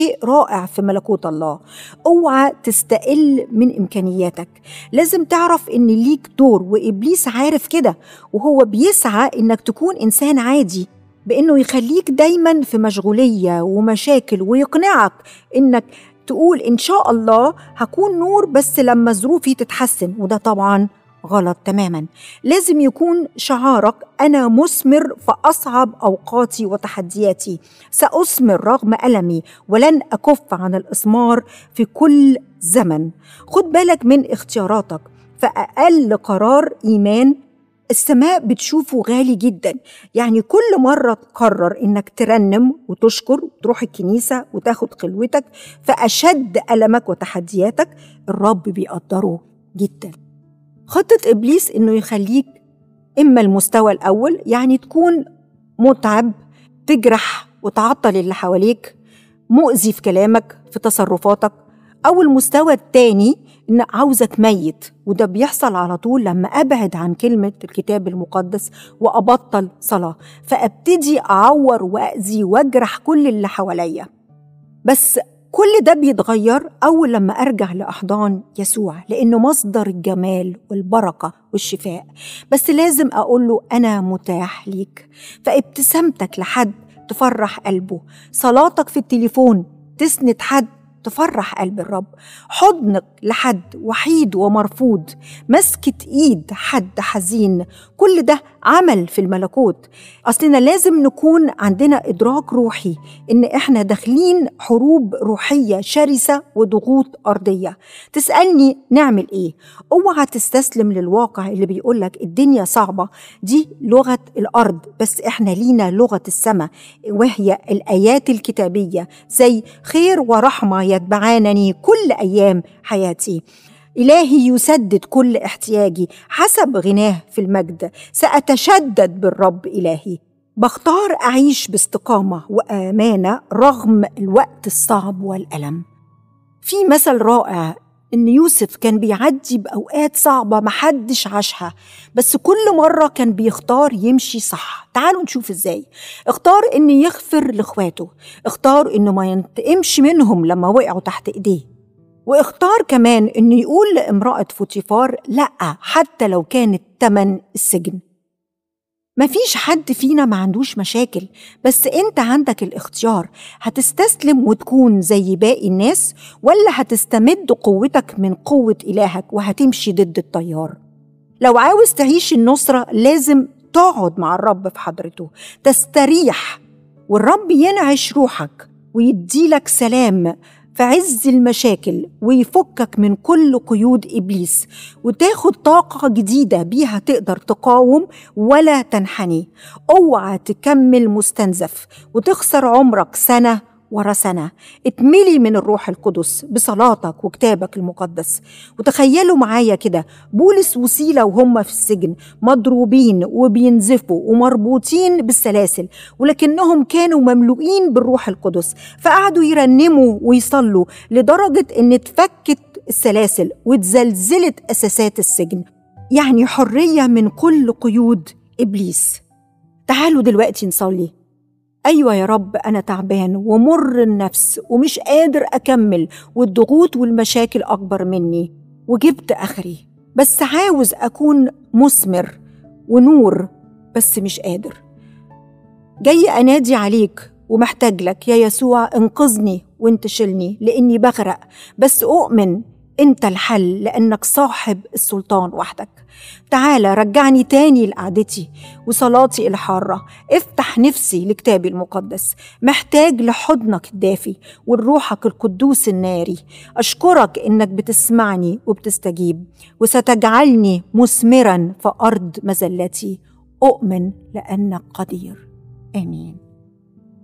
شيء رائع في ملكوت الله اوعى تستقل من امكانياتك لازم تعرف ان ليك دور وابليس عارف كده وهو بيسعى انك تكون انسان عادي بانه يخليك دايما في مشغوليه ومشاكل ويقنعك انك تقول ان شاء الله هكون نور بس لما ظروفي تتحسن وده طبعا غلط تماما لازم يكون شعارك انا مثمر في اصعب اوقاتي وتحدياتي ساثمر رغم المي ولن اكف عن الاثمار في كل زمن خد بالك من اختياراتك فاقل قرار ايمان السماء بتشوفه غالي جدا يعني كل مرة تقرر إنك ترنم وتشكر وتروح الكنيسة وتاخد خلوتك فأشد ألمك وتحدياتك الرب بيقدره جدا خطة إبليس إنه يخليك إما المستوى الأول يعني تكون متعب تجرح وتعطل اللي حواليك مؤذي في كلامك في تصرفاتك أو المستوى التاني إن عاوزك ميت وده بيحصل على طول لما أبعد عن كلمة الكتاب المقدس وأبطل صلاة فأبتدي أعور وأذي وأجرح كل اللي حواليا بس كل ده بيتغير أول لما أرجع لأحضان يسوع لأنه مصدر الجمال والبركة والشفاء بس لازم أقول له أنا متاح ليك فابتسامتك لحد تفرح قلبه صلاتك في التليفون تسند حد تفرح قلب الرب حضنك لحد وحيد ومرفوض مسكة ايد حد حزين كل ده عمل في الملكوت اصلنا لازم نكون عندنا ادراك روحي ان احنا داخلين حروب روحيه شرسه وضغوط ارضيه تسالني نعمل ايه اوعى تستسلم للواقع اللي بيقولك الدنيا صعبه دي لغه الارض بس احنا لينا لغه السماء وهي الايات الكتابيه زي خير ورحمه يتبعانني كل ايام حياتي إلهي يسدد كل احتياجي حسب غناه في المجد سأتشدد بالرب إلهي بختار أعيش باستقامة وأمانة رغم الوقت الصعب والألم في مثل رائع إن يوسف كان بيعدي بأوقات صعبة محدش عاشها بس كل مرة كان بيختار يمشي صح تعالوا نشوف إزاي اختار إن يغفر لإخواته اختار إنه ما ينتقمش منهم لما وقعوا تحت إيديه واختار كمان انه يقول لامرأة فوتيفار لأ حتى لو كانت تمن السجن مفيش حد فينا ما عندوش مشاكل بس انت عندك الاختيار هتستسلم وتكون زي باقي الناس ولا هتستمد قوتك من قوة إلهك وهتمشي ضد التيار لو عاوز تعيش النصرة لازم تقعد مع الرب في حضرته تستريح والرب ينعش روحك ويديلك سلام في عز المشاكل ويفكك من كل قيود ابليس وتاخد طاقه جديده بيها تقدر تقاوم ولا تنحني اوعى تكمل مستنزف وتخسر عمرك سنه ورا سنة اتملي من الروح القدس بصلاتك وكتابك المقدس وتخيلوا معايا كده بولس وسيلة وهم في السجن مضروبين وبينزفوا ومربوطين بالسلاسل ولكنهم كانوا مملوئين بالروح القدس فقعدوا يرنموا ويصلوا لدرجة ان اتفكت السلاسل واتزلزلت أساسات السجن يعني حرية من كل قيود إبليس تعالوا دلوقتي نصلي أيوة يا رب أنا تعبان ومر النفس ومش قادر أكمل والضغوط والمشاكل أكبر مني وجبت آخري بس عاوز أكون مثمر ونور بس مش قادر جاي أنادي عليك ومحتاج لك يا يسوع انقذني وانت شلني لاني بغرق بس اؤمن انت الحل لانك صاحب السلطان وحدك تعالى رجعني تاني لقعدتي وصلاتي الحارة افتح نفسي لكتابي المقدس محتاج لحضنك الدافي والروحك القدوس الناري أشكرك إنك بتسمعني وبتستجيب وستجعلني مثمرا في أرض مزلتي أؤمن لأنك قدير آمين